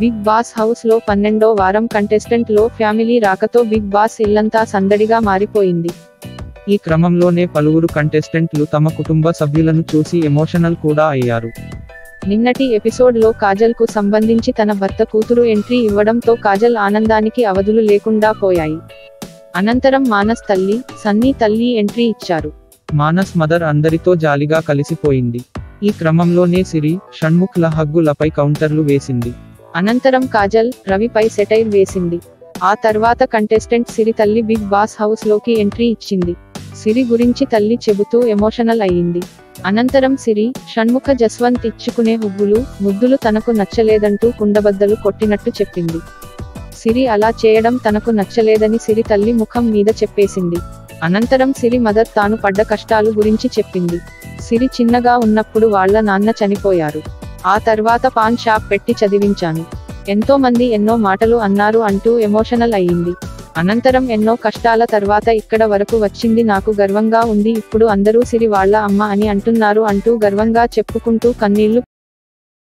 big Boss house లో పన్నెండో వారం కంటెస్టెంట్ లో ఫ్యామిలీ రాకతో బిగ్ బాస్ ఇల్లంతా సందడిగా మారిపోయింది ఈ క్రమంలోనే పలువురు కంటెస్టెంట్లు తమ కుటుంబ సభ్యులను చూసి ఎమోషనల్ కూడా అయ్యారు నిన్నటి ఎపిసోడ్ లో కాజల్ కు సంబంధించి తన భర్త కూతురు ఎంట్రీ ఇవ్వడంతో కాజల్ ఆనందానికి అవధులు లేకుండా పోయాయి అనంతరం మానస్ తల్లి సన్నీ తల్లి ఎంట్రీ ఇచ్చారు మానస్ మదర్ అందరితో జాలిగా కలిసిపోయింది ఈ క్రమంలోనే సిరి షణ్ముఖ్ల హగ్గులపై కౌంటర్లు వేసింది అనంతరం కాజల్ రవిపై సెటైర్ వేసింది ఆ తర్వాత కంటెస్టెంట్ సిరి తల్లి బిగ్ బాస్ హౌస్ లోకి ఎంట్రీ ఇచ్చింది సిరి గురించి తల్లి చెబుతూ ఎమోషనల్ అయ్యింది అనంతరం సిరి షణ్ముఖ జస్వంత్ ఇచ్చుకునే హుగ్గులు ముద్దులు తనకు నచ్చలేదంటూ కుండబద్దలు కొట్టినట్టు చెప్పింది సిరి అలా చేయడం తనకు నచ్చలేదని సిరి తల్లి ముఖం మీద చెప్పేసింది అనంతరం సిరి మదర్ తాను పడ్డ కష్టాలు గురించి చెప్పింది సిరి చిన్నగా ఉన్నప్పుడు వాళ్ళ నాన్న చనిపోయారు ఆ తర్వాత పాన్ షాప్ పెట్టి చదివించాను ఎంతో మంది ఎన్నో మాటలు అన్నారు అంటూ ఎమోషనల్ అయ్యింది అనంతరం ఎన్నో కష్టాల తర్వాత ఇక్కడ వరకు వచ్చింది నాకు గర్వంగా ఉంది ఇప్పుడు అందరూ సిరి వాళ్ళ అమ్మ అని అంటున్నారు అంటూ గర్వంగా చెప్పుకుంటూ కన్నీళ్లు